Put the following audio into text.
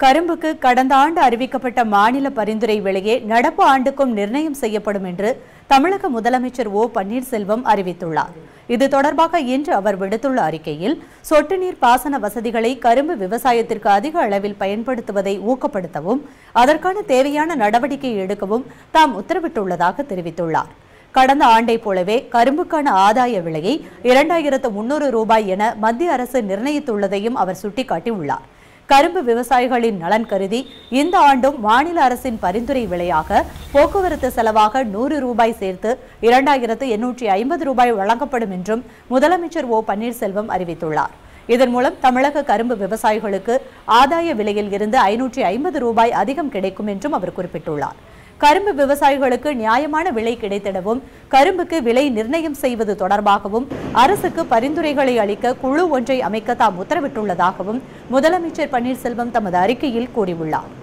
கரும்புக்கு கடந்த ஆண்டு அறிவிக்கப்பட்ட மாநில பரிந்துரை விலையே நடப்பு ஆண்டுக்கும் நிர்ணயம் செய்யப்படும் என்று தமிழக முதலமைச்சர் ஓ பன்னீர்செல்வம் அறிவித்துள்ளார் இது தொடர்பாக இன்று அவர் விடுத்துள்ள அறிக்கையில் சொட்டு நீர் பாசன வசதிகளை கரும்பு விவசாயத்திற்கு அதிக அளவில் பயன்படுத்துவதை ஊக்கப்படுத்தவும் அதற்கான தேவையான நடவடிக்கை எடுக்கவும் தாம் உத்தரவிட்டுள்ளதாக தெரிவித்துள்ளார் கடந்த ஆண்டை போலவே கரும்புக்கான ஆதாய விலையை இரண்டாயிரத்து முன்னூறு ரூபாய் என மத்திய அரசு நிர்ணயித்துள்ளதையும் அவர் சுட்டிக்காட்டியுள்ளார் கரும்பு விவசாயிகளின் நலன் கருதி இந்த ஆண்டும் மாநில அரசின் பரிந்துரை விலையாக போக்குவரத்து செலவாக நூறு ரூபாய் சேர்த்து இரண்டாயிரத்து எண்ணூற்றி ஐம்பது ரூபாய் வழங்கப்படும் என்றும் முதலமைச்சர் ஓ பன்னீர்செல்வம் அறிவித்துள்ளார் இதன் மூலம் தமிழக கரும்பு விவசாயிகளுக்கு ஆதாய விலையில் இருந்து ஐநூற்றி ஐம்பது ரூபாய் அதிகம் கிடைக்கும் என்றும் அவர் குறிப்பிட்டுள்ளார் கரும்பு விவசாயிகளுக்கு நியாயமான விலை கிடைத்திடவும் கரும்புக்கு விலை நிர்ணயம் செய்வது தொடர்பாகவும் அரசுக்கு பரிந்துரைகளை அளிக்க குழு ஒன்றை அமைக்க தாம் உத்தரவிட்டுள்ளதாகவும் முதலமைச்சர் பன்னீர்செல்வம் தமது அறிக்கையில் கூறியுள்ளார்